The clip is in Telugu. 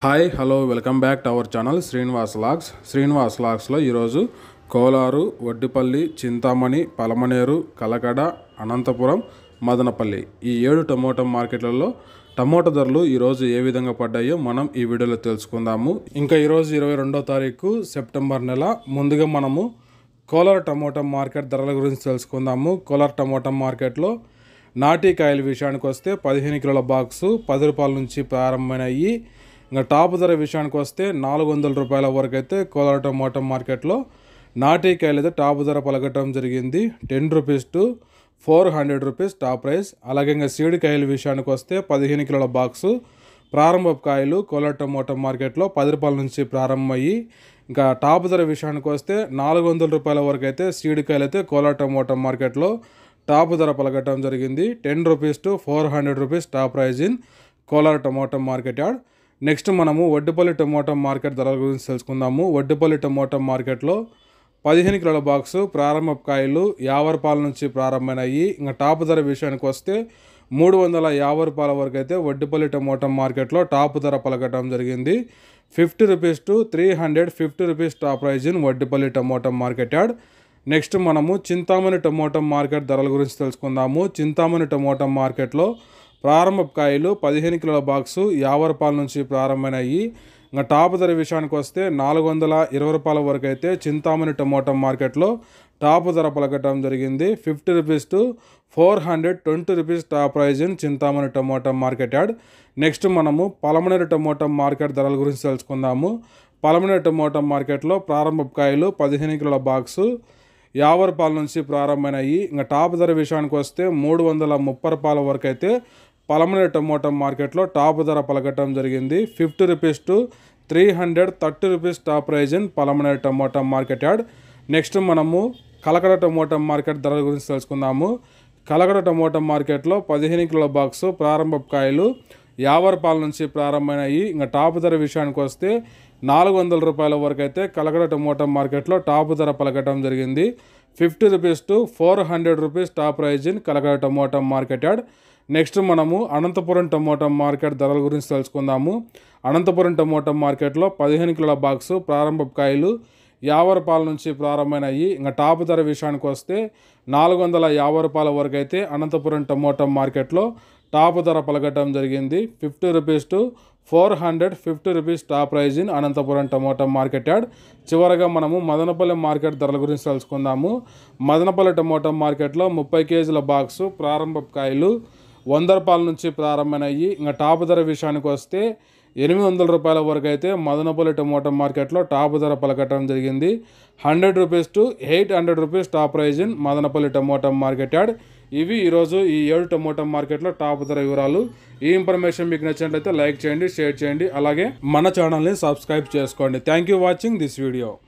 hi hello welcome back to our channel Srinivas logs Srinivas లాగ్స్లో ఈరోజు కోలారు వడ్డిపల్లి చింతామణి పలమనేరు కలకడ అనంతపురం మదనపల్లి ఈ ఏడు టమోటా మార్కెట్లలో టమోటా ధరలు ఈరోజు ఏ విధంగా పడ్డాయో మనం ఈ వీడియోలో తెలుసుకుందాము ఇంకా ఈరోజు ఇరవై రెండో తారీఖు సెప్టెంబర్ నెల ముందుగా మనము కోలార్ టమోటా మార్కెట్ ధరల గురించి తెలుసుకుందాము కోలార్ టమోటా మార్కెట్లో నాటి కాయల విషయానికి వస్తే పదిహేను కిలోల బాక్సు పది రూపాయల నుంచి ప్రారంభమైనాయి ఇంకా టాప్ ధర విషయానికి వస్తే నాలుగు వందల రూపాయల వరకు అయితే కోలార్ టమోటా మార్కెట్లో నాటి కాయలు అయితే టాప్ ధర పలకటం జరిగింది ten rupees to four hundred rupees top price అలాగే ఇంకా సీడ్ కాయల విషయానికి వస్తే పదిహేను కిలోల బాక్సు ప్రారంభ కాయలు కోలార్ టమోటా మార్కెట్లో పది రూపాయల నుంచి ప్రారంభమయ్యి ఇంకా టాప్ ధర విషయానికి వస్తే నాలుగు వందల రూపాయల వరకు అయితే సీడ్ కాయలు అయితే కోలార్ టమోటా మార్కెట్లో టాప్ ధర పలకటం జరిగింది ten rupees to four hundred rupees top price in Kolar tomato market yard next మనము వడ్డిపల్లి టమోటా మార్కెట్ ధరల గురించి తెలుసుకుందాము వడ్డిపల్లి టమోటా మార్కెట్లో పదిహేను కిలోల బాక్సు ప్రారంభ కాయలు యాభై రూపాయల నుంచి ప్రారంభమైనాయి ఇంకా టాప్ ధర విషయానికి వస్తే మూడు వందల యాభై రూపాయల వరకు అయితే వడ్డిపల్లి టమోటా మార్కెట్లో టాప్ ధర పలకటం జరిగింది fifty rupees to three hundred fifty rupees top price in Vaddipalli tomato market yard next మనము చింతామణి టమోటా మార్కెట్ ధరల గురించి తెలుసుకుందాము చింతామణి టమోటా మార్కెట్లో ప్రారంభ కాయలు పదిహేను కిలోల బాక్సు యాభై రూపాయల నుంచి ప్రారంభమైనాయి ఇంకా టాప్ ధర విషయానికి వస్తే నాలుగు వందల ఇరవై రూపాయల వరకు అయితే చింతామణి టమోటా మార్కెట్లో టాప్ ధర పలకటం జరిగింది fifty rupees to four hundred twenty rupees top price in Chintamani tomato market yard next మనము పలమనేరు టమోటా మార్కెట్ ధరల గురించి తెలుసుకుందాము పలమనేరు టమోటా మార్కెట్లో ప్రారంభ కాయలు పదిహేను కిలోల బాక్సు యాభై రూపాయల నుంచి ప్రారంభమైనాయి ఇంకా టాప్ ధర విషయానికి వస్తే మూడు వందల ముప్పై రూపాయల వరకు అయితే పలమనేరు టమోటా మార్కెట్లో టాప్ ధర పలకటం జరిగింది fifty rupees to three hundred thirty rupees top price in Palamaner tomato market yard next మనము కలకడ టమోటా మార్కెట్ ధరల గురించి తెలుసుకుందాము కలకడ టమోటా మార్కెట్లో పదిహేను కిలోల బాక్సు ప్రారంభ కాయలు యాభై రూపాయల నుంచి ప్రారంభమైనాయి ఇంకా టాప్ ధర విషయానికి వస్తే నాలుగు వందల రూపాయల వరకు అయితే కలకడ టమోటా మార్కెట్లో టాప్ ధర పలకటం జరిగింది fifty rupees to four hundred rupees top price in Kalakada tomato market yard next మనము అనంతపురం టమోటా మార్కెట్ ధరల గురించి తెలుసుకుందాము అనంతపురం టమోటా మార్కెట్లో పదిహేను కిలోల బాక్సు ప్రారంభ కాయలు యాభై రూపాయల నుంచి ప్రారంభమైనాయి ఇంకా టాప్ ధర విషయానికి వస్తే నాలుగు వందల యాభై రూపాయల వరకు అయితే అనంతపురం టమోటా మార్కెట్లో టాప్ ధర పలకటం జరిగింది fifty rupees to four hundred fifty rupees top price in Anantapuram tomato market yard చివరగా మనము మదనపల్లి మార్కెట్ ధరల గురించి తెలుసుకుందాము మదనపల్లి టమోటా మార్కెట్లో ముప్పై కేజీల బాక్సు ప్రారంభ కాయలు వంద రూపాయల నుంచి ప్రారంభమైనాయి ఇంకా టాప్ ధర విషయానికి వస్తే ఎనిమిది వందల రూపాయల వరకు అయితే మదనపల్లి టమోటా మార్కెట్లో టాప్ ధర పలకటం జరిగింది hundred rupees to eight hundred rupees top price in Madanapalle tomato market yard ఇవి ఈరోజు ఈ ఏడు టమోటా మార్కెట్లో టాప్ ధర వివరాలు ఈ ఇన్ఫర్మేషన్ మీకు నచ్చినట్లయితే లైక్ చేయండి షేర్ చేయండి అలాగే మన ఛానల్ని సబ్స్క్రైబ్ చేసుకోండి thank you watching this video